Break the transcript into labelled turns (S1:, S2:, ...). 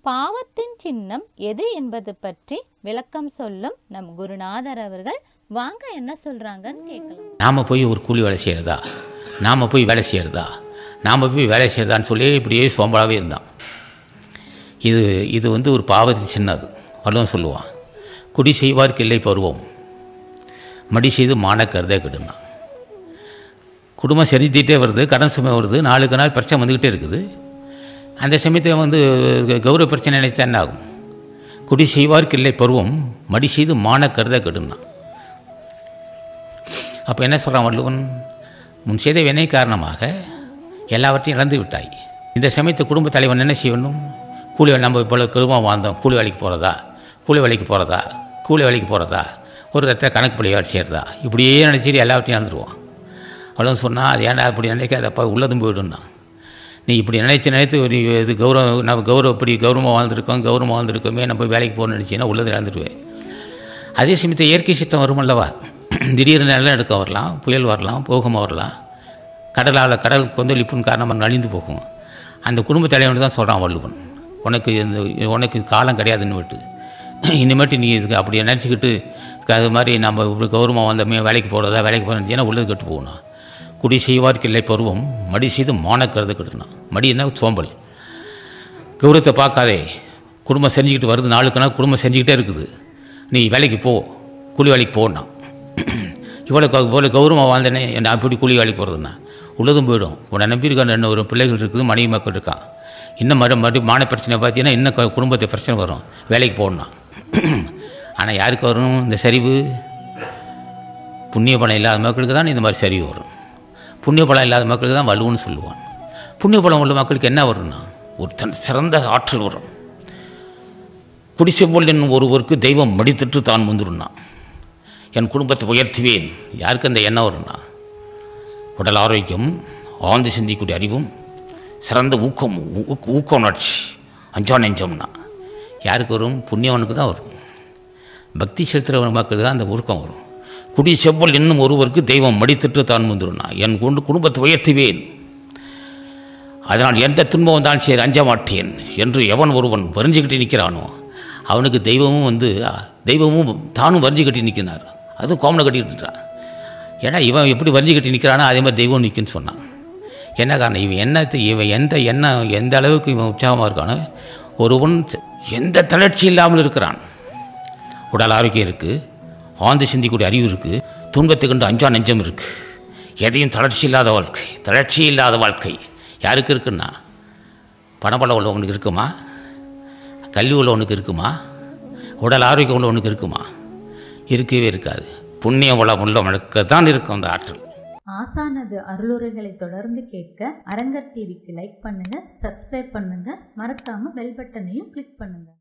S1: பாவத்தின் சின்னம் எது என்பது பற்றி விளக்கம் சொல்லும் நம் குருநாதர் அவர்கள் வாங்க என்ன சொல்றாங்கன்னு கேட்கலாம்
S2: நாம் போய் ஒரு கூலி வேலை செய்கிறதா நாம் போய் வேலை செய்கிறதா நாம் போய் வேலை செய்கிறதான்னு சொல்லி இப்படியே சோம்பலாகவே இருந்தான் இது இது வந்து ஒரு பாவத்தின் சின்னது வள்ளுவன் சொல்லுவான் குடி செய்வார்க்கு இல்லை பருவம் மடி செய்து மான கருதே கெடுனா குடும்பம் செஞ்சுட்டே வருது கடன் சுமை வருது நாளுக்கு நாள் பிரச்சனை வந்துக்கிட்டே இருக்குது அந்த சமயத்தில் வந்து கௌரவ பிரச்சனை நினைத்தா என்ன ஆகும் குடி செய்வார்க்கு இல்லை பருவம் மடி செய்து மான கருத கெடுனா அப்போ என்ன சொல்கிறான் வள்ளுவன் முன் செய்த வினை காரணமாக எல்லாவற்றையும் இழந்து விட்டாய் இந்த சமயத்து குடும்ப தலைவன் என்ன செய்யணும் கூலி வேலை நம்ம இப்போ குடும்பம் வாழ்ந்தோம் கூலி வேலைக்கு போகிறதா கூலி வேலைக்கு போகிறதா கூலி வேலைக்கு போகிறதா ஒரு இடத்துல கணக்கு பள்ளி வேலை செய்கிறதா இப்படியே நினச்சிட்டு எல்லாவற்றையும் இழந்துருவான் அவ்வளோ சொன்னால் அது ஏன்டா அப்படி நினைக்காதப்பா உள்ளதும் போயிடும்னா நீ இப்படி நினைச்சு நினைத்து ஒரு இது கௌரவம் நம்ம கௌரவம் இப்படி கௌரவமாக வாழ்ந்துருக்கோம் கௌரவமாக வாழ்ந்துருக்கோமே நம்ம போய் வேலைக்கு போகணும்னு நினச்சின்னா உள்ளது இழந்துடுவேன் அதே சமயத்தில் இயற்கை சித்தம் வரும் அல்லவா திடீர்னு நிலநடுக்கம் வரலாம் புயல் வரலாம் போகமாக வரலாம் கடலால் கடல் கொந்தளிப்புன்னு காரணமாக நலிந்து போகும் அந்த குடும்ப தலைவன் தான் சொல்கிறான் வள்ளுவன் உனக்கு இந்த உனக்கு காலம் கிடையாதுன்னு விட்டு இனிமேட்டு நீ இதுக்கு அப்படி நினச்சிக்கிட்டு அது மாதிரி நம்ம இப்படி கௌரவமாக வந்தோமே வேலைக்கு போகிறதா வேலைக்கு போகிறேன்னு உள்ளது கெட்டு போகணும் குடி செய்வார்க்கு இல்லை பருவம் மடி செய்து மானக்கருது கெட்டுனான் மடி என்ன சோம்பல் கௌரவத்தை பார்க்காதே குடும்பம் செஞ்சுக்கிட்டு வருது நாளுக்கு நாள் குடும்பம் செஞ்சுக்கிட்டே இருக்குது நீ வேலைக்கு போ கூலி வேலைக்கு போனா இவ்வளோ கௌ- இவ்வளோ கௌரவமாக வாழ்ந்தேனே நான் அப்படி கூலி வேலைக்கு போகிறதுனா உள்ளதும் போயிடும் உன்னை நம்பியிருக்க ரெண்டு ஒரு பிள்ளைகள் இருக்குது மனைவி மக்கள் இருக்கான் இன்னும் மறு மறுபடியும் மான பிரச்சனை பார்த்தீங்கன்னா இன்னும் கு- குடும்பத்தை பிரச்சனை வரும் வேலைக்கு போகணும் ஆனால் யாருக்கு வரும் இந்த சரிவு புண்ணிய பலம் இல்லாத மக்களுக்கு தான் இந்த மாதிரி சரிவு வரும் புண்ணிய பலம் இல்லாத மக்களுக்கு தான் வலுன்னு சொல்லுவான் புண்ணிய பலம் உள்ள மக்களுக்கு என்ன வரும்னா ஒரு தன் சிறந்த ஆற்றல் வரும் குடிசெவ்வல் என்னும் ஒருவருக்கு தெய்வம் மடித்திட்டு தான் முந்திருந்தான் என் குடும்பத்தை உயர்த்துவேன் யாருக்கு அந்த எண்ணம் வரும்னா உடல் ஆரோக்கியம் ஆழ்ந்து சிந்திக்கூடிய அறிவும் சிறந்த ஊக்கம் ஊக்க- ஊக்க உணர்ச்சி அஞ்சா நெஞ்சம்னா யாருக்கு வரும் புண்ணியவனுக்கு தான் வரும் பக்தி செலுத்துகிற மக்களுக்கு தான் அந்த ஊக்கம் வரும் குடி செவ்வல் என்னும் ஒருவருக்கு தெய்வம் மடித்திட்டு தான் முந்திருனா என் கொண்டு குடும்பத்தை உயர்த்துவேன் அதனால் எந்த துன்பம் வந்தாலும் சரி அஞ்ச மாட்டேன் என்று எவன் ஒருவன் வரிஞ்சுக்கிட்டு நிற்கிறானோ அவனுக்கு தெய்வமும் வந்து அ, தெய்வமும் தானும் வரிஞ்சு கட்டி நிற்கிறார் அதுவும் கோமனை கட்டிக்கிட்டு இருக்கிறான் ஏன்னா இவன் எப்படி வரிஞ்சு கட்டி நிற்கிறானோ அதே மாதிரி தெய்வம் நிற்குன்னு சொன்னான் என்ன காரணம் இவன் என்னத்தை இவன் எந்த எண்ணம் எந்த அளவுக்கு இவன் உற்சாகமாக இருக்கானோ ஒருவன் எந்த தளர்ச்சி இல்லாமல் இருக்கிறான் உடல் ஆரோக்கியம் இருக்குது ஆழ்ந்து சிந்திக்கூடிய அறிவு இருக்குது துன்பத்தை கண்டு அஞ்சா நெஞ்சம் இருக்குது எதையும் தளர்ச்சி இல்லாத வாழ்க்கை தளர்ச்சி இல்லாத வாழ்க்கை யாருக்கு இருக்குன்னா பணபலம் உள்ளவனுக்கு இருக்குமா கல்வி உள்ளவனுக்கு இருக்குமா உடல் ஆரோக்கியம் உள்ளவனுக்கு இருக்குமா இருக்கவே இருக்காது புண்ணிய வளம் உள்ளவனுக்கு தான் இருக்கும் அந்த ஆற்றல்
S3: ஆசானது அருளுரைகளை தொடர்ந்து கேட்க அரங்கர் டிவிக்கு லைக் பண்ணுங்க சப்ஸ்கிரைப் பண்ணுங்க மறக்காம பெல் பட்டனையும் கிளிக் பண்ணுங்க